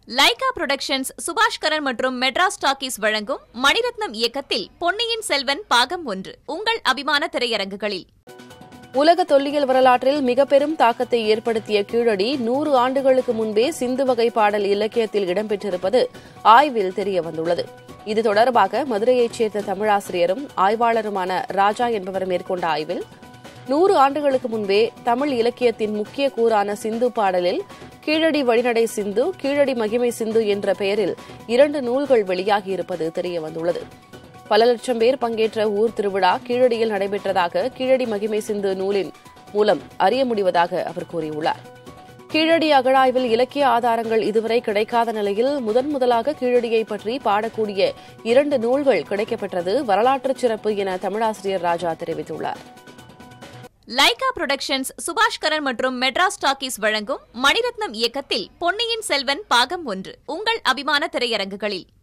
Lyca productions Subaskaran மற்றும் Madras talkies வழங்கும் மணிரத்னம் இயக்கத்தில் பொன்னியின் செல்வன் பாகம் ஒன்று உங்கள் அபிமான திரையரங்குகளில் உலக தொல்லியல் வரலாற்றில் மிக பெரும் தாக்கத்தை ஏற்படுத்திய கீழடி நூறு ஆண்டுகளுக்கு முன்பே சிந்து வகை பாடல் இலக்கியத்தில் இடம்பெற்றிருப்பது ஆய்வில் தெரியவந்துள்ளது இது தொடர்பாக மதுரையைச் சேர்ந்த தமிழாசிரியரும் ஆய்வாளருமான ராஜா என்பவர் மேற்கொண்ட ஆய்வில் நூறு ஆண்டுகளுக்கு முன்பே தமிழ் இலக்கியத்தின் முக்கிய கூறான சிந்து பாடலில் கீழடி வழிநடை சிந்து கீழடி மகிமை சிந்து என்ற பெயரில் இரண்டு நூல்கள் வெளியாகியிருப்பது தெரியவந்துள்ளது பல லட்சம் பேர் பங்கேற்ற ஊர் திருவிழா கீழடியில் நடைபெற்றதாக கீழடி மகிமை சிந்து நூலின் மூலம் அறிய முடிவதாக அவர் கூறியுள்ளார் கீழடி அகழாய்வில் இலக்கிய ஆதாரங்கள் இதுவரை கிடைக்காத நிலையில் முதன் முதலாக கீழடியை பற்றி பாடக்கூடிய இரண்டு நூல்கள் கிடைக்கப்பெற்றது வரலாற்று சிறப்பு என தமிழாசிரியர் ராஜா தெரிவித்துள்ளார் லைகா புரொடக்ஷன்ஸ் சுபாஷ்கரன் மற்றும் மெட்ராஸ் டாக்கீஸ் வழங்கும் மணிரத்னம் இயக்கத்தில் பொன்னியின் செல்வன் பாகம் ஒன்று உங்கள் அபிமான திரையரங்குகளில்